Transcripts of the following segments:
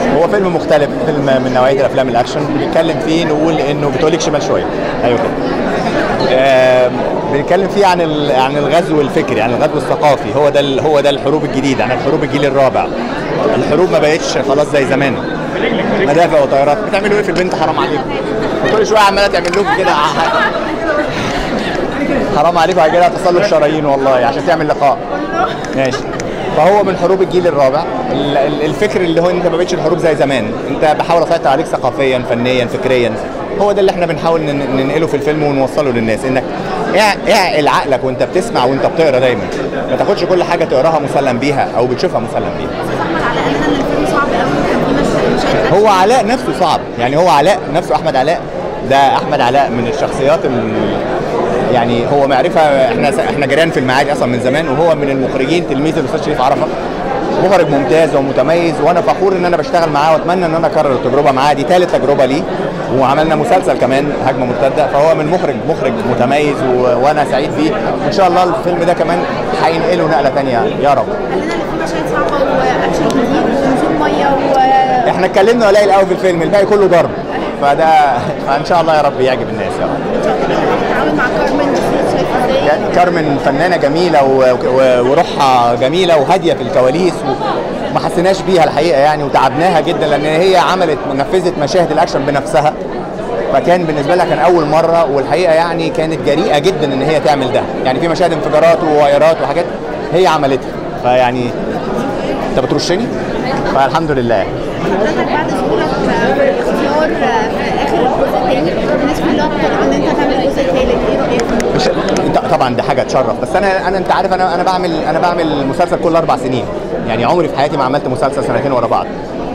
هو فيلم مختلف فيلم من نوعيه الافلام الاكشن بنتكلم فيه نقول انه بتقولك شمال شويه ايوه كده آه بنتكلم فيه عن ال- عن الغزو الفكري عن الغزو الثقافي هو ده ال- هو ده الحروب الجديده عن الحروب الجيل الرابع الحروب ما بقتش خلاص زي زمان مدافع وطيارات بتعملوا ايه في البنت حرام عليكم كل شويه عماله تعمل لكم كده حرام عليكم هيجي لها تصلب شرايين والله عشان تعمل لقاء ماشي فهو من حروب الجيل الرابع ال- ال- الفكر اللي هو انت ما بقتش الحروب زي زمان انت بحاول اسيطر عليك ثقافيا فنيا فكريا هو ده اللي احنا بنحاول نن- ننقله في الفيلم ونوصله للناس انك اع- اعقل عقلك وانت بتسمع وانت بتقرا دايما ما تاخدش كل حاجه تقراها مسلم بيها او بتشوفها مسلم بيها احمد علاء قال ان الفيلم صعب قوي وكان فيه مشاهد مشاهد هو علاء نفسه صعب يعني هو علاء نفسه احمد علاء ده احمد علاء من الشخصيات ال... يعني هو معرفه احنا احنا جيران في المعادي اصلا من زمان وهو من المخرجين تلميذ الاستاذ شريف عرفه مخرج ممتاز ومتميز وانا فخور ان انا بشتغل معاه واتمنى ان انا اكرر التجربه معاه دي ثالث تجربه ليه وعملنا مسلسل كمان هجمه مرتده فهو من مخرج مخرج متميز و... وانا سعيد بيه وان شاء الله الفيلم ده كمان هينقله نقله ثانيه يا رب قال لنا ان في مشاهد صعبه واكشن كتير ونزول ميه و احنا اتكلمنا قليل قوي في الفيلم الباقي كله ضرب فده فان شاء الله يا رب يعجب الناس يا رب ان شاء الله هتتعامل مع كارمن بس شايف ازاي يعني كارمن فنانه جميله و- و- وروحها جميله وهاديه في الكواليس وما حسيناش بيها الحقيقه يعني وتعبناها جدا لان هي عملت نفذت مشاهد الاكشن بنفسها فكان بالنسبه لها كان اول مره والحقيقه يعني كانت جريئه جدا ان هي تعمل ده يعني في مشاهد انفجارات ووايرات وحاجات هي عملتها فيعني انت بترشني فالحمد لله حضرتك بعد ظهورك في الاختيار في اخر الجزء الثاني الناس كلها بتطلب ان انت تعمل الجزء الثالث ايه رايك؟ مش انت طبعا دي حاجه تشرف بس انا انا انت عارف انا انا بعمل انا بعمل مسلسل كل اربع سنين يعني عمري في حياتي ما عملت مسلسل سنتين ورا بعض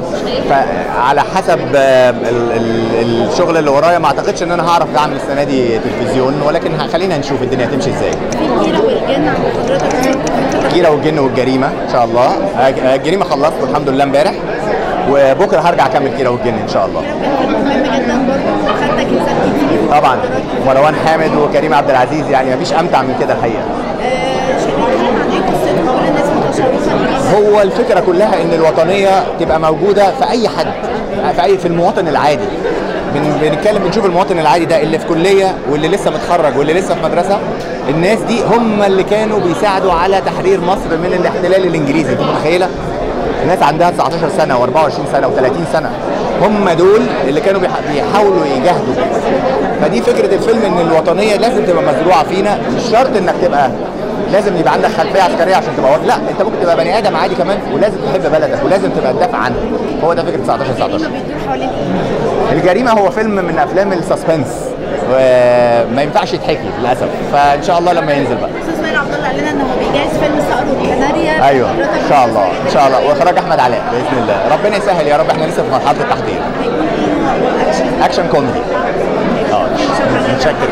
فعلى حسب آه، ال- ال- الشغل اللي ورايا ما اعتقدش ان انا هعرف اعمل السنه دي تلفزيون ولكن خلينا نشوف الدنيا هتمشي ازاي في كيرة والجن عند حضرتك كيرة والجن والجريمه ان شاء الله آه، الجريمه خلصت الحمد لله امبارح وبكره هرجع اكمل كيرة والجن ان شاء الله كان مهم جدا برضه وخدت جنسات كتير طبعا مروان حامد وكريم عبد العزيز يعني مفيش امتع من كده الحقيقه آه، شيرين كلام عن ايه قصته كل الناس متشوقه ليه هو الفكره كلها ان الوطنيه تبقى موجوده في اي حد في اي في المواطن العادي بن- بنتكلم بنشوف المواطن العادي ده اللي في كليه واللي لسه متخرج واللي لسه في مدرسه الناس دي هم اللي كانوا بيساعدوا على تحرير مصر من الاحتلال الانجليزي انت متخيله الناس عندها 19 سنه و24 سنه و30 سنه هم دول اللي كانوا بيح- بيحاولوا يجاهدوا فدي فكره الفيلم ان الوطنيه لازم تبقى مزروعه فينا مش شرط انك تبقى لازم يبقى عندك خلفيه عسكريه عشان تبقى وطني لا انت ممكن تبقى بني ادم عادي كمان ولازم تحب بلدك ولازم تبقى تدافع عنها هو ده فكره 19 19 الجريمه بيدور حوالين ايه؟ الجريمه هو فيلم من افلام السسبنس وما ينفعش يتحكي للاسف فان شاء الله لما ينزل بقى استاذ ماهر عبد الله قال لنا ان هو بيجهز فيلم صقر والكناريا ايوه حضرتك ان شاء الله بتسمع ان شاء الله واخراج احمد علاء باذن الله ربنا يسهل يا رب احنا لسه في مرحله التحضير هيكون ايه نوع اكشن اكشن كوميدي اه متشكر